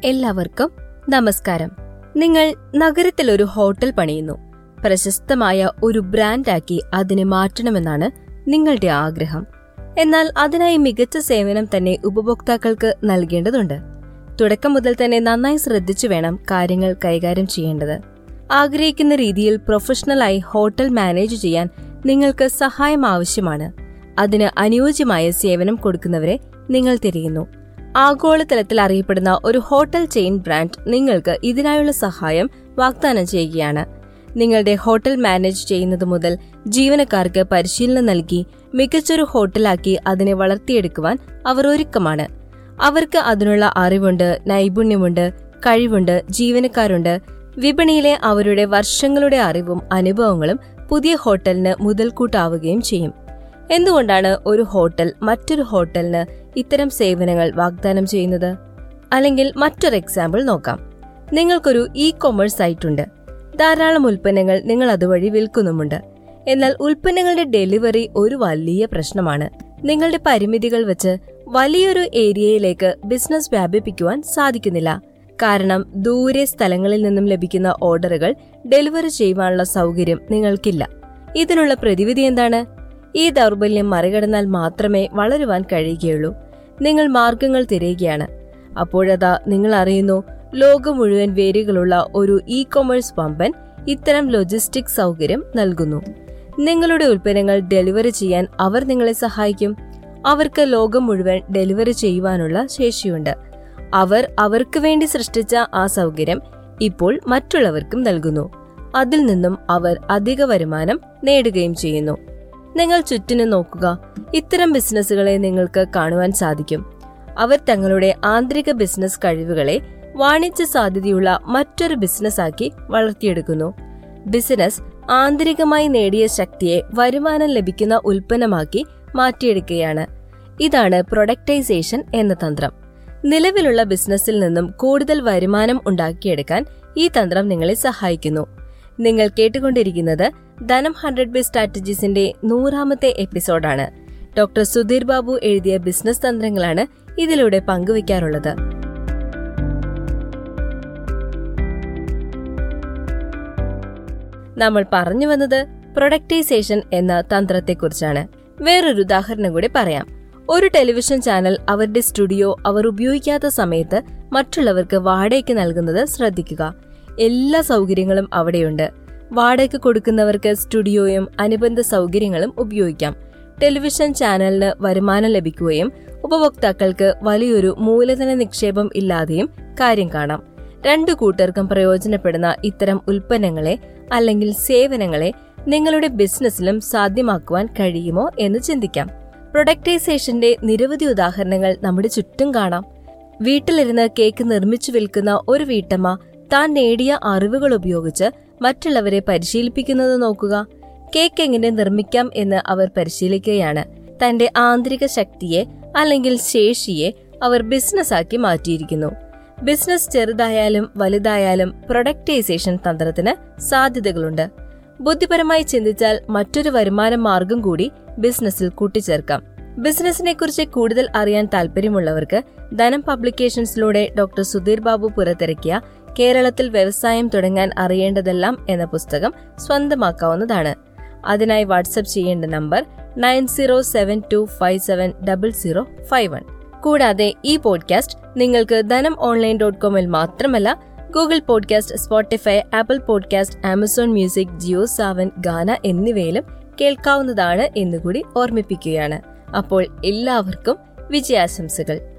എല്ലാവർക്കും നമസ്കാരം നിങ്ങൾ നഗരത്തിൽ ഒരു ഹോട്ടൽ പണിയുന്നു പ്രശസ്തമായ ഒരു ബ്രാൻഡാക്കി അതിനെ മാറ്റണമെന്നാണ് നിങ്ങളുടെ ആഗ്രഹം എന്നാൽ അതിനായി മികച്ച സേവനം തന്നെ ഉപഭോക്താക്കൾക്ക് നൽകേണ്ടതുണ്ട് തുടക്കം മുതൽ തന്നെ നന്നായി ശ്രദ്ധിച്ചു വേണം കാര്യങ്ങൾ കൈകാര്യം ചെയ്യേണ്ടത് ആഗ്രഹിക്കുന്ന രീതിയിൽ പ്രൊഫഷണലായി ഹോട്ടൽ മാനേജ് ചെയ്യാൻ നിങ്ങൾക്ക് സഹായം ആവശ്യമാണ് അതിന് അനുയോജ്യമായ സേവനം കൊടുക്കുന്നവരെ നിങ്ങൾ തിരയുന്നു ആഗോളതലത്തിൽ അറിയപ്പെടുന്ന ഒരു ഹോട്ടൽ ചെയിൻ ബ്രാൻഡ് നിങ്ങൾക്ക് ഇതിനായുള്ള സഹായം വാഗ്ദാനം ചെയ്യുകയാണ് നിങ്ങളുടെ ഹോട്ടൽ മാനേജ് ചെയ്യുന്നത് മുതൽ ജീവനക്കാർക്ക് പരിശീലനം നൽകി മികച്ചൊരു ഹോട്ടലാക്കി അതിനെ വളർത്തിയെടുക്കുവാൻ അവർ ഒരുക്കമാണ് അവർക്ക് അതിനുള്ള അറിവുണ്ട് നൈപുണ്യമുണ്ട് കഴിവുണ്ട് ജീവനക്കാരുണ്ട് വിപണിയിലെ അവരുടെ വർഷങ്ങളുടെ അറിവും അനുഭവങ്ങളും പുതിയ ഹോട്ടലിന് മുതൽക്കൂട്ടാവുകയും ചെയ്യും എന്തുകൊണ്ടാണ് ഒരു ഹോട്ടൽ മറ്റൊരു ഹോട്ടലിന് ഇത്തരം സേവനങ്ങൾ വാഗ്ദാനം ചെയ്യുന്നത് അല്ലെങ്കിൽ മറ്റൊരു എക്സാമ്പിൾ നോക്കാം നിങ്ങൾക്കൊരു ഇ കൊമേഴ്സ് സൈറ്റ് ഉണ്ട് ധാരാളം ഉൽപ്പന്നങ്ങൾ നിങ്ങൾ അതുവഴി വിൽക്കുന്നുമുണ്ട് എന്നാൽ ഉൽപ്പന്നങ്ങളുടെ ഡെലിവറി ഒരു വലിയ പ്രശ്നമാണ് നിങ്ങളുടെ പരിമിതികൾ വെച്ച് വലിയൊരു ഏരിയയിലേക്ക് ബിസിനസ് വ്യാപിപ്പിക്കുവാൻ സാധിക്കുന്നില്ല കാരണം ദൂരെ സ്ഥലങ്ങളിൽ നിന്നും ലഭിക്കുന്ന ഓർഡറുകൾ ഡെലിവറി ചെയ്യുവാനുള്ള സൗകര്യം നിങ്ങൾക്കില്ല ഇതിനുള്ള പ്രതിവിധി എന്താണ് ഈ ദൗർബല്യം മറികടന്നാൽ മാത്രമേ വളരുവാൻ കഴിയുകയുള്ളൂ നിങ്ങൾ മാർഗങ്ങൾ തിരയുകയാണ് അപ്പോഴതാ നിങ്ങൾ അറിയുന്നു ലോകം മുഴുവൻ വേരുകളുള്ള ഒരു ഇ കൊമേഴ്സ് വമ്പൻ ഇത്തരം ലോജിസ്റ്റിക് സൗകര്യം നൽകുന്നു നിങ്ങളുടെ ഉൽപ്പന്നങ്ങൾ ഡെലിവറി ചെയ്യാൻ അവർ നിങ്ങളെ സഹായിക്കും അവർക്ക് ലോകം മുഴുവൻ ഡെലിവറി ചെയ്യുവാനുള്ള ശേഷിയുണ്ട് അവർ അവർക്ക് വേണ്ടി സൃഷ്ടിച്ച ആ സൗകര്യം ഇപ്പോൾ മറ്റുള്ളവർക്കും നൽകുന്നു അതിൽ നിന്നും അവർ അധിക വരുമാനം നേടുകയും ചെയ്യുന്നു നിങ്ങൾ ചുറ്റിനും നോക്കുക ഇത്തരം ബിസിനസ്സുകളെ നിങ്ങൾക്ക് കാണുവാൻ സാധിക്കും അവർ തങ്ങളുടെ ആന്തരിക ബിസിനസ് കഴിവുകളെ വാണിജ്യ സാധ്യതയുള്ള മറ്റൊരു ബിസിനസ്സാക്കി വളർത്തിയെടുക്കുന്നു ബിസിനസ് ആന്തരികമായി നേടിയ ശക്തിയെ വരുമാനം ലഭിക്കുന്ന ഉൽപ്പന്നമാക്കി മാറ്റിയെടുക്കുകയാണ് ഇതാണ് പ്രൊഡക്റ്റൈസേഷൻ എന്ന തന്ത്രം നിലവിലുള്ള ബിസിനസ്സിൽ നിന്നും കൂടുതൽ വരുമാനം ഉണ്ടാക്കിയെടുക്കാൻ ഈ തന്ത്രം നിങ്ങളെ സഹായിക്കുന്നു നിങ്ങൾ കേട്ടുകൊണ്ടിരിക്കുന്നത് ധനം ഹൺഡ്രഡ് ബേ സ്ട്രാറ്റജീസിന്റെ നൂറാമത്തെ എപ്പിസോഡാണ് ഡോക്ടർ സുധീർ ബാബു എഴുതിയ ബിസിനസ് തന്ത്രങ്ങളാണ് ഇതിലൂടെ പങ്കുവയ്ക്കാറുള്ളത് നമ്മൾ പറഞ്ഞു വന്നത് പ്രൊഡക്റ്റൈസേഷൻ എന്ന തന്ത്രത്തെക്കുറിച്ചാണ് വേറൊരു ഉദാഹരണം കൂടി പറയാം ഒരു ടെലിവിഷൻ ചാനൽ അവരുടെ സ്റ്റുഡിയോ അവർ ഉപയോഗിക്കാത്ത സമയത്ത് മറ്റുള്ളവർക്ക് വാടകയ്ക്ക് നൽകുന്നത് ശ്രദ്ധിക്കുക എല്ലാ സൗകര്യങ്ങളും അവിടെയുണ്ട് വാടകയ്ക്ക് കൊടുക്കുന്നവർക്ക് സ്റ്റുഡിയോയും അനുബന്ധ സൗകര്യങ്ങളും ഉപയോഗിക്കാം ടെലിവിഷൻ ചാനലിന് വരുമാനം ലഭിക്കുകയും ഉപഭോക്താക്കൾക്ക് വലിയൊരു മൂലധന നിക്ഷേപം ഇല്ലാതെയും കാര്യം കാണാം രണ്ടു കൂട്ടർക്കും പ്രയോജനപ്പെടുന്ന ഇത്തരം ഉൽപ്പന്നങ്ങളെ അല്ലെങ്കിൽ സേവനങ്ങളെ നിങ്ങളുടെ ബിസിനസ്സിലും സാധ്യമാക്കുവാൻ കഴിയുമോ എന്ന് ചിന്തിക്കാം പ്രൊഡക്റ്റൈസേഷന്റെ നിരവധി ഉദാഹരണങ്ങൾ നമ്മുടെ ചുറ്റും കാണാം വീട്ടിലിരുന്ന് കേക്ക് നിർമ്മിച്ചു വിൽക്കുന്ന ഒരു വീട്ടമ്മ താൻ നേടിയ അറിവുകൾ ഉപയോഗിച്ച് മറ്റുള്ളവരെ പരിശീലിപ്പിക്കുന്നത് നോക്കുക കേക്ക് എങ്ങനെ നിർമ്മിക്കാം എന്ന് അവർ പരിശീലിക്കുകയാണ് തന്റെ ആന്തരിക ശക്തിയെ അല്ലെങ്കിൽ ശേഷിയെ അവർ ബിസിനസ്സാക്കി മാറ്റിയിരിക്കുന്നു ബിസിനസ് ചെറുതായാലും വലുതായാലും പ്രൊഡക്റ്റൈസേഷൻ തന്ത്രത്തിന് സാധ്യതകളുണ്ട് ബുദ്ധിപരമായി ചിന്തിച്ചാൽ മറ്റൊരു വരുമാന മാർഗം കൂടി ബിസിനസ്സിൽ കൂട്ടിച്ചേർക്കാം ബിസിനസിനെ കുറിച്ച് കൂടുതൽ അറിയാൻ താല്പര്യമുള്ളവർക്ക് ധനം പബ്ലിക്കേഷൻസിലൂടെ ഡോക്ടർ സുധീർ ബാബു പുറത്തിറക്കിയ കേരളത്തിൽ വ്യവസായം തുടങ്ങാൻ അറിയേണ്ടതെല്ലാം എന്ന പുസ്തകം സ്വന്തമാക്കാവുന്നതാണ് അതിനായി വാട്സപ്പ് ചെയ്യേണ്ട number nine zero seven two five seven double zero five one കൂടാതെ ഈ പോഡ്കാസ്റ്റ് നിങ്ങൾക്ക് ധനം ഓൺലൈൻ ഡോട്ട് കോമിൽ മാത്രമല്ല Google podcast Spotify Apple podcast Amazon music Jio Saavn Gaana എന്നിവയിലും കേൾക്കാവുന്നതാണ് എന്നുകൂടി ഓർമ്മിപ്പിക്കുകയാണ് അപ്പോൾ എല്ലാവർക്കും വിജയാശംസകൾ